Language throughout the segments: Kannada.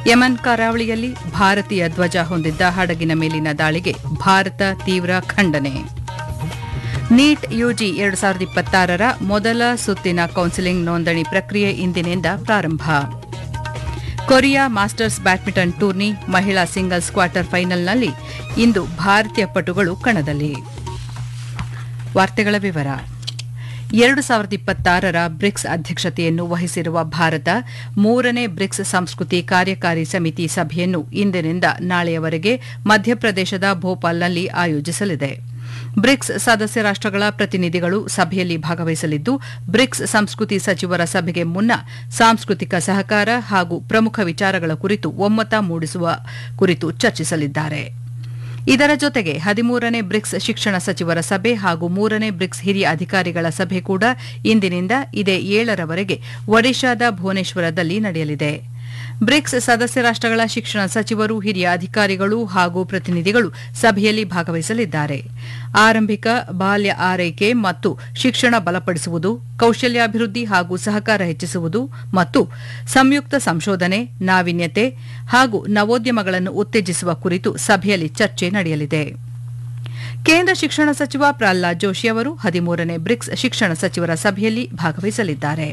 ಯಮನ್ ಕರಾವಳಿಯಲ್ಲಿ ಭಾರತೀಯ ಧ್ವಜ ಹೊಂದಿದ್ದ ಹಡಗಿನ ಮೇಲಿನ ದಾಳಿಗೆ ಭಾರತ ತೀವ್ರ ಖಂಡನೆ ನೀಟ್ ಯುಜಿ ಎರಡು ಸಾವಿರದ ಇಪ್ಪತ್ತಾರರ ಮೊದಲ ಸುತ್ತಿನ ಕೌನ್ಸಿಲಿಂಗ್ ನೋಂದಣಿ ಪ್ರಕ್ರಿಯೆ ಇಂದಿನಿಂದ ಪ್ರಾರಂಭ ಕೊರಿಯಾ ಮಾಸ್ಟರ್ಸ್ ಬ್ಯಾಡ್ಮಿಂಟನ್ ಟೂರ್ನಿ ಮಹಿಳಾ ಸಿಂಗಲ್ಸ್ ಕ್ವಾರ್ಟರ್ ಫೈನಲ್ನಲ್ಲಿ ಇಂದು ಭಾರತೀಯ ಪಟುಗಳು ಕಣದಲ್ಲಿ ವಾರ್ತೆಗಳ ವಿವರ ಎರಡು ಸಾವಿರದ ಇಪ್ಪತ್ತಾರರ ಬ್ರಿಕ್ಸ್ ಅಧ್ಯಕ್ಷತೆಯನ್ನು ವಹಿಸಿರುವ ಭಾರತ ಮೂರನೇ ಬ್ರಿಕ್ಸ್ ಸಂಸ್ಕೃತಿ ಕಾರ್ಯಕಾರಿ ಸಮಿತಿ ಸಭೆಯನ್ನು ಇಂದಿನಿಂದ ನಾಳೆಯವರೆಗೆ ಮಧ್ಯಪ್ರದೇಶದ ಭೋಪಾಲ್ನಲ್ಲಿ ಆಯೋಜಿಸಲಿದೆ ಬ್ರಿಕ್ಸ್ ಸದಸ್ಯ ರಾಷ್ಟಗಳ ಪ್ರತಿನಿಧಿಗಳು ಸಭೆಯಲ್ಲಿ ಭಾಗವಹಿಸಲಿದ್ದು ಬ್ರಿಕ್ಸ್ ಸಂಸ್ಕೃತಿ ಸಚಿವರ ಸಭೆಗೆ ಮುನ್ನ ಸಾಂಸ್ಕೃತಿಕ ಸಹಕಾರ ಹಾಗೂ ಪ್ರಮುಖ ವಿಚಾರಗಳ ಕುರಿತು ಒಮ್ಮತ ಮೂಡಿಸುವ ಕುರಿತು ಚರ್ಚಿಸಲಿದ್ದಾರೆ ಇದರ ಜೊತೆಗೆ ಹದಿಮೂರನೇ ಬ್ರಿಕ್ಸ್ ಶಿಕ್ಷಣ ಸಚಿವರ ಸಭೆ ಹಾಗೂ ಮೂರನೇ ಬ್ರಿಕ್ಸ್ ಹಿರಿಯ ಅಧಿಕಾರಿಗಳ ಸಭೆ ಕೂಡ ಇಂದಿನಿಂದ ಇದೇ ಏಳರವರೆಗೆ ಒಡಿಶಾದ ಭುವನೇಶ್ವರದಲ್ಲಿ ನಡೆಯಲಿದೆ ಬ್ರಿಕ್ಸ್ ಸದಸ್ಯ ರಾಷ್ಟಗಳ ಶಿಕ್ಷಣ ಸಚಿವರು ಹಿರಿಯ ಅಧಿಕಾರಿಗಳು ಹಾಗೂ ಪ್ರತಿನಿಧಿಗಳು ಸಭೆಯಲ್ಲಿ ಭಾಗವಹಿಸಲಿದ್ದಾರೆ ಆರಂಭಿಕ ಬಾಲ್ಯ ಆರೈಕೆ ಮತ್ತು ಶಿಕ್ಷಣ ಬಲಪಡಿಸುವುದು ಕೌಶಲ್ಯಾಭಿವೃದ್ಧಿ ಹಾಗೂ ಸಹಕಾರ ಹೆಚ್ಚಿಸುವುದು ಮತ್ತು ಸಂಯುಕ್ತ ಸಂಶೋಧನೆ ನಾವೀನ್ಯತೆ ಹಾಗೂ ನವೋದ್ಯಮಗಳನ್ನು ಉತ್ತೇಜಿಸುವ ಕುರಿತು ಸಭೆಯಲ್ಲಿ ಚರ್ಚೆ ನಡೆಯಲಿದೆ ಕೇಂದ್ರ ಶಿಕ್ಷಣ ಸಚಿವ ಪ್ರಹ್ಲಾದ್ ಜೋಶಿ ಅವರು ಹದಿಮೂರನೇ ಬ್ರಿಕ್ಸ್ ಶಿಕ್ಷಣ ಸಚಿವರ ಸಭೆಯಲ್ಲಿ ಭಾಗವಹಿಸಲಿದ್ದಾರೆ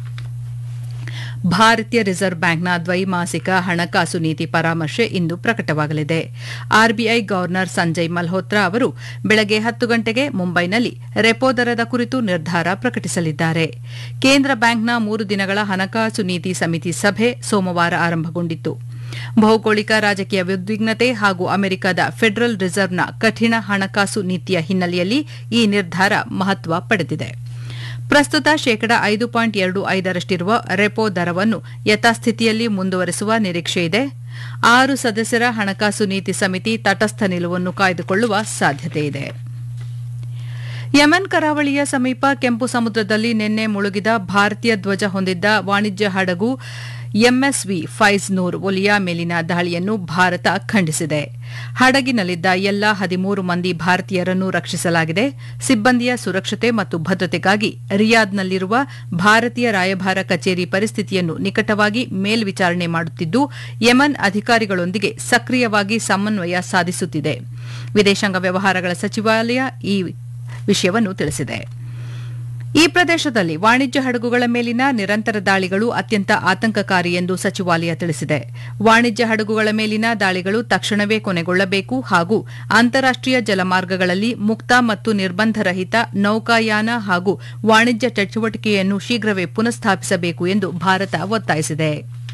ಭಾರತೀಯ ರಿಸರ್ವ್ ಬ್ಯಾಂಕ್ನ ದ್ವೈಮಾಸಿಕ ಹಣಕಾಸು ನೀತಿ ಪರಾಮರ್ಶೆ ಇಂದು ಪ್ರಕಟವಾಗಲಿದೆ ಆರ್ಬಿಐ ಗವರ್ನರ್ ಸಂಜಯ್ ಮಲ್ಹೋತ್ರಾ ಅವರು ಬೆಳಗ್ಗೆ ಹತ್ತು ಗಂಟೆಗೆ ಮುಂಬೈನಲ್ಲಿ ರೆಪೋ ದರದ ಕುರಿತು ನಿರ್ಧಾರ ಪ್ರಕಟಿಸಲಿದ್ದಾರೆ ಕೇಂದ್ರ ಬ್ಯಾಂಕ್ನ ಮೂರು ದಿನಗಳ ಹಣಕಾಸು ನೀತಿ ಸಮಿತಿ ಸಭೆ ಸೋಮವಾರ ಆರಂಭಗೊಂಡಿತ್ತು ಭೌಗೋಳಿಕ ರಾಜಕೀಯ ಉದ್ವಿಗ್ನತೆ ಹಾಗೂ ಅಮೆರಿಕದ ಫೆಡರಲ್ ರಿಸರ್ವ್ನ ಕಠಿಣ ಹಣಕಾಸು ನೀತಿಯ ಹಿನ್ನೆಲೆಯಲ್ಲಿ ಈ ನಿರ್ಧಾರ ಮಹತ್ವ ಪಡೆದಿದೆ ಪ್ರಸ್ತುತ ಶೇಕಡ ಐದು ಪಾಯಿಂಟ್ ಎರಡು ಐದರಷ್ಟಿರುವ ರೆಪೋ ದರವನ್ನು ಯಥಾಸ್ಥಿತಿಯಲ್ಲಿ ಮುಂದುವರೆಸುವ ನಿರೀಕ್ಷೆಯಿದೆ ಆರು ಸದಸ್ಯರ ಹಣಕಾಸು ನೀತಿ ಸಮಿತಿ ತಟಸ್ಥ ನಿಲುವನ್ನು ಕಾಯ್ದುಕೊಳ್ಳುವ ಸಾಧ್ಯತೆಯಿದೆ ಯಮೆನ್ ಕರಾವಳಿಯ ಸಮೀಪ ಕೆಂಪು ಸಮುದ್ರದಲ್ಲಿ ನಿನ್ನೆ ಮುಳುಗಿದ ಭಾರತೀಯ ಧ್ವಜ ಹೊಂದಿದ್ದ ವಾಣಿಜ್ಯ ಹಡಗು ಎಂಎಸ್ವಿ ಫೈಜ್ ನೂರ್ ಒಲಿಯಾ ಮೇಲಿನ ದಾಳಿಯನ್ನು ಭಾರತ ಖಂಡಿಸಿದೆ ಹಡಗಿನಲ್ಲಿದ್ದ ಎಲ್ಲಾ ಹದಿಮೂರು ಮಂದಿ ಭಾರತೀಯರನ್ನು ರಕ್ಷಿಸಲಾಗಿದೆ ಸಿಬ್ಬಂದಿಯ ಸುರಕ್ಷತೆ ಮತ್ತು ಭದ್ರತೆಗಾಗಿ ರಿಯಾದ್ನಲ್ಲಿರುವ ಭಾರತೀಯ ರಾಯಭಾರ ಕಚೇರಿ ಪರಿಸ್ಥಿತಿಯನ್ನು ನಿಕಟವಾಗಿ ಮೇಲ್ವಿಚಾರಣೆ ಮಾಡುತ್ತಿದ್ದು ಯೆಮನ್ ಅಧಿಕಾರಿಗಳೊಂದಿಗೆ ಸಕ್ರಿಯವಾಗಿ ಸಮನ್ವಯ ಸಾಧಿಸುತ್ತಿದೆ ವಿದೇಶಾಂಗ ವ್ಯವಹಾರಗಳ ಸಚಿವಾಲಯ ಈ ವಿಷಯವನ್ನು ತಿಳಿಸಿದೆ ಈ ಪ್ರದೇಶದಲ್ಲಿ ವಾಣಿಜ್ಯ ಹಡಗುಗಳ ಮೇಲಿನ ನಿರಂತರ ದಾಳಿಗಳು ಅತ್ಯಂತ ಆತಂಕಕಾರಿ ಎಂದು ಸಚಿವಾಲಯ ತಿಳಿಸಿದೆ ವಾಣಿಜ್ಯ ಹಡಗುಗಳ ಮೇಲಿನ ದಾಳಿಗಳು ತಕ್ಷಣವೇ ಕೊನೆಗೊಳ್ಳಬೇಕು ಹಾಗೂ ಅಂತಾರಾಷ್ಟೀಯ ಜಲಮಾರ್ಗಗಳಲ್ಲಿ ಮುಕ್ತ ಮತ್ತು ನಿರ್ಬಂಧರಹಿತ ನೌಕಾಯಾನ ಹಾಗೂ ವಾಣಿಜ್ಯ ಚಟುವಟಿಕೆಯನ್ನು ಶೀಘ್ರವೇ ಪುನಃಸ್ಥಾಪಿಸಬೇಕು ಎಂದು ಭಾರತ ಒತ್ತಾಯಿಸಿದೆ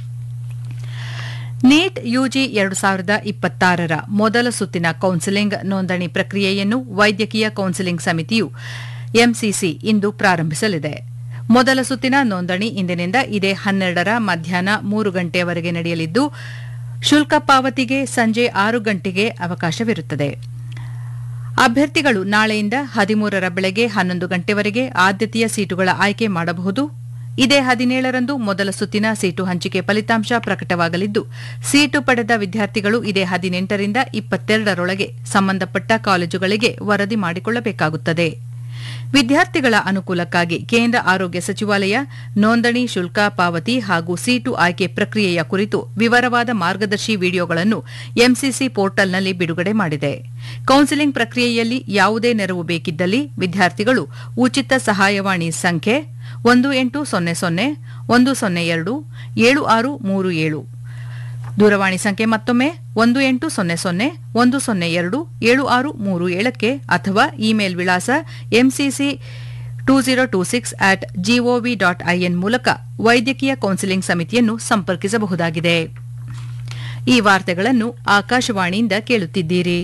ನೀಟ್ ಯುಜಿ ಎರಡು ಸಾವಿರದ ಇಪ್ಪತ್ತಾರರ ಮೊದಲ ಸುತ್ತಿನ ಕೌನ್ಸಿಲಿಂಗ್ ನೋಂದಣಿ ಪ್ರಕ್ರಿಯೆಯನ್ನು ವೈದ್ಯಕೀಯ ಕೌನ್ಸಿಲಿಂಗ್ ಸಮಿತಿಯು ಎಂಸಿಸಿ ಇಂದು ಪ್ರಾರಂಭಿಸಲಿದೆ ಮೊದಲ ಸುತ್ತಿನ ನೋಂದಣಿ ಇಂದಿನಿಂದ ಇದೇ ಹನ್ನೆರಡರ ಮಧ್ಯಾಹ್ನ ಮೂರು ಗಂಟೆಯವರೆಗೆ ನಡೆಯಲಿದ್ದು ಶುಲ್ಕ ಪಾವತಿಗೆ ಸಂಜೆ ಆರು ಗಂಟೆಗೆ ಅವಕಾಶವಿರುತ್ತದೆ ಅಭ್ಯರ್ಥಿಗಳು ನಾಳೆಯಿಂದ ಹದಿಮೂರರ ಬೆಳಗ್ಗೆ ಹನ್ನೊಂದು ಗಂಟೆವರೆಗೆ ಆದ್ಯತೆಯ ಸೀಟುಗಳ ಆಯ್ಕೆ ಮಾಡಬಹುದು ಇದೇ ಹದಿನೇಳರಂದು ಮೊದಲ ಸುತ್ತಿನ ಸೀಟು ಹಂಚಿಕೆ ಫಲಿತಾಂಶ ಪ್ರಕಟವಾಗಲಿದ್ದು ಸೀಟು ಪಡೆದ ವಿದ್ಯಾರ್ಥಿಗಳು ಇದೇ ಹದಿನೆಂಟರಿಂದ ಇಪ್ಪತ್ತೆರಡರೊಳಗೆ ಸಂಬಂಧಪಟ್ಟ ಕಾಲೇಜುಗಳಿಗೆ ವರದಿ ಮಾಡಿಕೊಳ್ಳಬೇಕಾಗುತ್ತದೆ ವಿದ್ಯಾರ್ಥಿಗಳ ಅನುಕೂಲಕ್ಕಾಗಿ ಕೇಂದ್ರ ಆರೋಗ್ಯ ಸಚಿವಾಲಯ ನೋಂದಣಿ ಶುಲ್ಕ ಪಾವತಿ ಹಾಗೂ ಸೀಟು ಆಯ್ಕೆ ಪ್ರಕ್ರಿಯೆಯ ಕುರಿತು ವಿವರವಾದ ಮಾರ್ಗದರ್ಶಿ ವಿಡಿಯೋಗಳನ್ನು ಎಂಸಿಸಿ ಪೋರ್ಟಲ್ನಲ್ಲಿ ಬಿಡುಗಡೆ ಮಾಡಿದೆ ಕೌನ್ಸಿಲಿಂಗ್ ಪ್ರಕ್ರಿಯೆಯಲ್ಲಿ ಯಾವುದೇ ನೆರವು ಬೇಕಿದ್ದಲ್ಲಿ ವಿದ್ಯಾರ್ಥಿಗಳು ಉಚಿತ ಸಹಾಯವಾಣಿ ಸಂಖ್ಯೆ ಒಂದು ಎಂಟು ಸೊನ್ನೆ ಸೊನ್ನೆ ಒಂದು ಸೊನ್ನೆ ಎರಡು ಏಳು ಆರು ಮೂರು ಏಳು ದೂರವಾಣಿ ಸಂಖ್ಯೆ ಮತ್ತೊಮ್ಮೆ ಒಂದು ಎಂಟು ಸೊನ್ನೆ ಸೊನ್ನೆ ಒಂದು ಸೊನ್ನೆ ಎರಡು ಏಳು ಆರು ಮೂರು ಏಳಕ್ಕೆ ಅಥವಾ ಇಮೇಲ್ ವಿಳಾಸ MCC two zero two six at gov dot IN ಮೂಲಕ ವೈದ್ಯಕೀಯ ಕೌನ್ಸಿಲಿಂಗ್ ಸಮಿತಿಯನ್ನು ಸಂಪರ್ಕಿಸಬಹುದಾಗಿದೆ ಈ ವಾರ್ತೆಗಳನ್ನು ಆಕಾಶವಾಣಿಯಿಂದ ಕೇಳುತ್ತಿದ್ದೀರಿ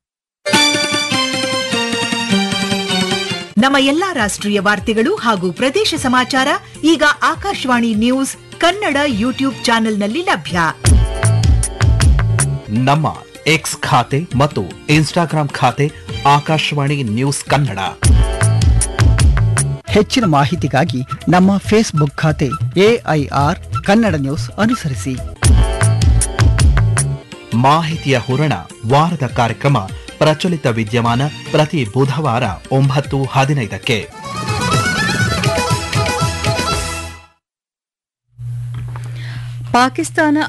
ನಮ್ಮ ಎಲ್ಲಾ ರಾಷ್ಟ್ರೀಯ ವಾರ್ತೆಗಳು ಹಾಗೂ ಪ್ರದೇಶ ಸಮಾಚಾರ ಈಗ ಆಕಾಶವಾಣಿ ನ್ಯೂಸ್ ಕನ್ನಡ ಯೂಟ್ಯೂಬ್ ಚಾನೆಲ್ನಲ್ಲಿ ಲಭ್ಯ ನಮ್ಮ ಎಕ್ಸ್ ಖಾತೆ ಮತ್ತು ಇನ್ಸ್ಟಾಗ್ರಾಂ ಖಾತೆ ಆಕಾಶವಾಣಿ ನ್ಯೂಸ್ ಕನ್ನಡ ಹೆಚ್ಚಿನ ಮಾಹಿತಿಗಾಗಿ ನಮ್ಮ ಫೇಸ್ಬುಕ್ ಖಾತೆ ಎಐಆರ್ ಕನ್ನಡ ನ್ಯೂಸ್ ಅನುಸರಿಸಿ ಮಾಹಿತಿಯ ಹೂರಣ ವಾರದ ಕಾರ್ಯಕ್ರಮ ಪ್ರಚಲಿತ ವಿದ್ಯಮಾನ ಪ್ರತಿ ಬುಧವಾರ ಒಂಬತ್ತು ಹದಿನೈದಕ್ಕೆ ಪಾಕಿಸ್ತಾನ